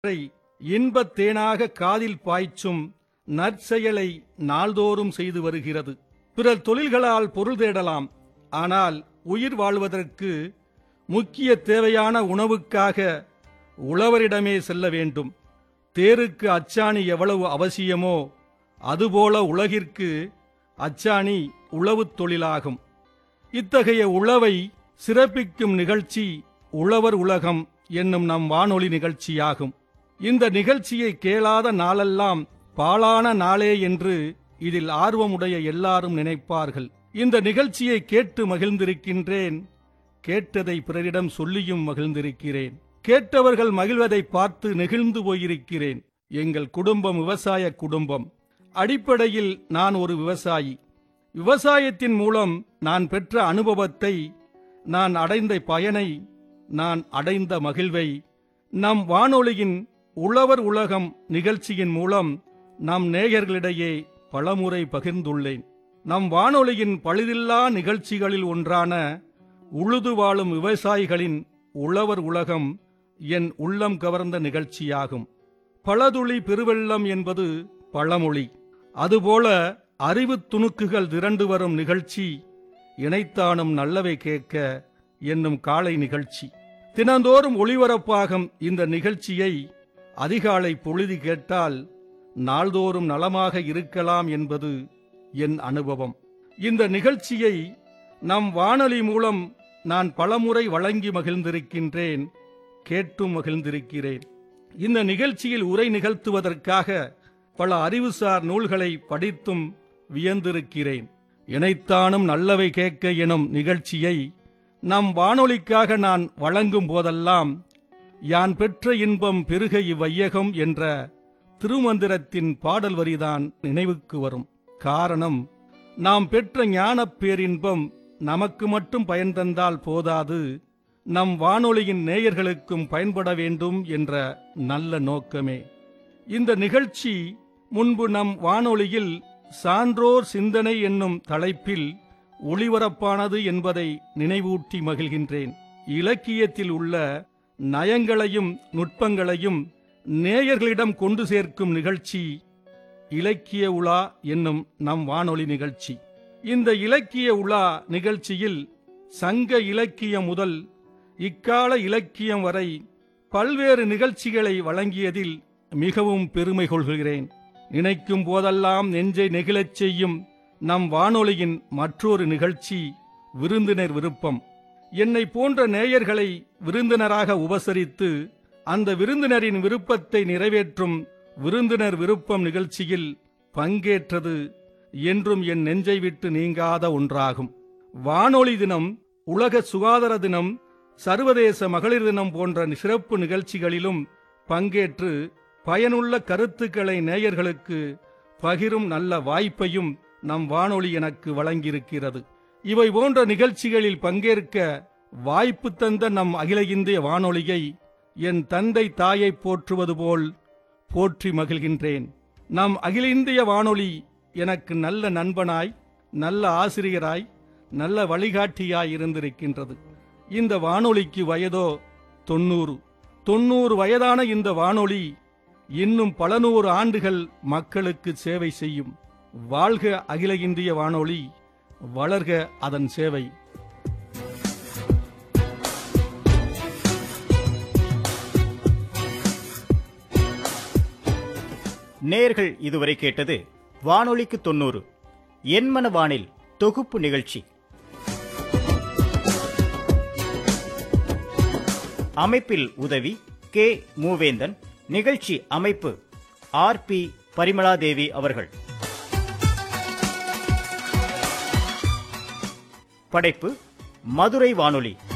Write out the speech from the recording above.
அவற்றை இன்பத் தேனாக காதில் பாய்ச்சும் நற்செயலை நாள்தோறும் செய்து வருகிறது பிறர் தொழில்களால் பொருள் தேடலாம் ஆனால் உயிர் வாழ்வதற்கு முக்கிய தேவையான உணவுக்காக உழவரிடமே செல்ல வேண்டும் தேருக்கு அச்சாணி எவ்வளவு அவசியமோ அதுபோல உலகிற்கு அச்சாணி உழவுத் தொழிலாகும் இத்தகைய உழவை சிறப்பிக்கும் நிகழ்ச்சி உழவர் உலகம் என்னும் நம் வானொலி நிகழ்ச்சியாகும் இந்த நிகழ்ச்சியை கேளாத நாளெல்லாம் பாழான நாளே என்று இதில் ஆர்வமுடைய எல்லாரும் நினைப்பார்கள் இந்த நிகழ்ச்சியை கேட்டு மகிழ்ந்திருக்கின்றேன் கேட்டதை பிறரிடம் சொல்லியும் மகிழ்ந்திருக்கிறேன் கேட்டவர்கள் மகிழ்வதை பார்த்து நெகிழ்ந்து போயிருக்கிறேன் எங்கள் குடும்பம் விவசாய குடும்பம் அடிப்படையில் நான் ஒரு விவசாயி விவசாயத்தின் மூலம் நான் பெற்ற அனுபவத்தை நான் அடைந்த பயனை நான் அடைந்த மகிழ்வை நம் வானொலியின் உழவர் உலகம் நிகழ்ச்சியின் மூலம் நம் நேயர்களிடையே பலமுறை பகிர்ந்துள்ளேன் நம் வானொலியின் பழுதில்லா நிகழ்ச்சிகளில் ஒன்றான உழுது வாழும் விவசாயிகளின் உழவர் உலகம் என் உள்ளம் கவர்ந்த நிகழ்ச்சியாகும் பழதுளி பெருவெள்ளம் என்பது பழமொழி அதுபோல அறிவுத் துணுக்குகள் திரண்டு வரும் நிகழ்ச்சி இணைத்தானும் நல்லவை கேட்க என்னும் காலை நிகழ்ச்சி தினந்தோறும் ஒளிபரப்பாகும் இந்த நிகழ்ச்சியை அதிகாலை பொழுது கேட்டால் நாள்தோறும் நலமாக இருக்கலாம் என்பது என் அனுபவம் இந்த நிகழ்ச்சியை நம் வானொலி மூலம் நான் பலமுறை வழங்கி மகிழ்ந்திருக்கின்றேன் கேட்டும் மகிழ்ந்திருக்கிறேன் இந்த நிகழ்ச்சியில் உரை நிகழ்த்துவதற்காக பல அறிவுசார் நூல்களை படித்தும் வியந்திருக்கிறேன் இணைத்தானும் நல்லவை கேட்க எனும் நிகழ்ச்சியை நம் வானொலிக்காக நான் வழங்கும் போதெல்லாம் யான் பெற்ற இன்பம் பெருக இவ்வையகம் என்ற திருமந்திரத்தின் பாடல் வரிதான் நினைவுக்கு வரும் காரணம் நாம் பெற்ற ஞானப் பேரின்பம் நமக்கு மட்டும் பயன் தந்தால் போதாது நம் வானொலியின் நேயர்களுக்கும் பயன்பட வேண்டும் என்ற நல்ல நோக்கமே இந்த நிகழ்ச்சி முன்பு நம் வானொலியில் சான்றோர் சிந்தனை என்னும் தலைப்பில் ஒளிபரப்பானது என்பதை நினைவூட்டி மகிழ்கின்றேன் இலக்கியத்தில் உள்ள நயங்களையும் நுட்பங்களையும் நேயர்களிடம் கொண்டு சேர்க்கும் நிகழ்ச்சி இலக்கிய உலா என்னும் நம் வானொலி நிகழ்ச்சி இந்த இலக்கிய உலா நிகழ்ச்சியில் சங்க இலக்கியம் முதல் இக்கால இலக்கியம் வரை பல்வேறு நிகழ்ச்சிகளை வழங்கியதில் மிகவும் பெருமை கொள்கிறேன் நினைக்கும் போதெல்லாம் நெஞ்சை நெகிழச் செய்யும் நம் வானொலியின் மற்றொரு நிகழ்ச்சி விருந்தினர் விருப்பம் என்னை போன்ற நேயர்களை விருந்தினராக உபசரித்து அந்த விருந்தினரின் விருப்பத்தை நிறைவேற்றும் விருந்தினர் விருப்பம் நிகழ்ச்சியில் பங்கேற்றது என்றும் என் நெஞ்சை விட்டு நீங்காத ஒன்றாகும் வானொலி தினம் உலக சுகாதார தினம் சர்வதேச மகளிர் தினம் போன்ற சிறப்பு நிகழ்ச்சிகளிலும் பங்கேற்று பயனுள்ள கருத்துக்களை நேயர்களுக்கு பகிரும் நல்ல வாய்ப்பையும் நம் வானொலி எனக்கு வழங்கியிருக்கிறது இவை போன்ற நிகழ்ச்சிகளில் பங்கேற்க வாய்ப்பு தந்த நம் அகில இந்திய வானொலியை என் தந்தை தாயை போற்றுவது போல் போற்றி மகிழ்கின்றேன் நம் அகில இந்திய வானொலி எனக்கு நல்ல நண்பனாய் நல்ல ஆசிரியராய் நல்ல வழிகாட்டியாய் இருந்திருக்கின்றது இந்த வானொலிக்கு வயதோ தொண்ணூறு தொண்ணூறு வயதான இந்த வானொலி இன்னும் பல நூறு ஆண்டுகள் மக்களுக்கு சேவை செய்யும் வாழ்க அகில இந்திய வானொலி வளர்க அதன் சேவை நேர்கள் இதுவரை கேட்டது வானொலிக்கு தொண்ணூறு எண்மன வானில் தொகுப்பு நிகழ்ச்சி அமைப்பில் உதவி கே மூவேந்தன் நிகழ்ச்சி அமைப்பு ஆர் பி பரிமளாதேவி அவர்கள் படைப்பு மதுரை வானொலி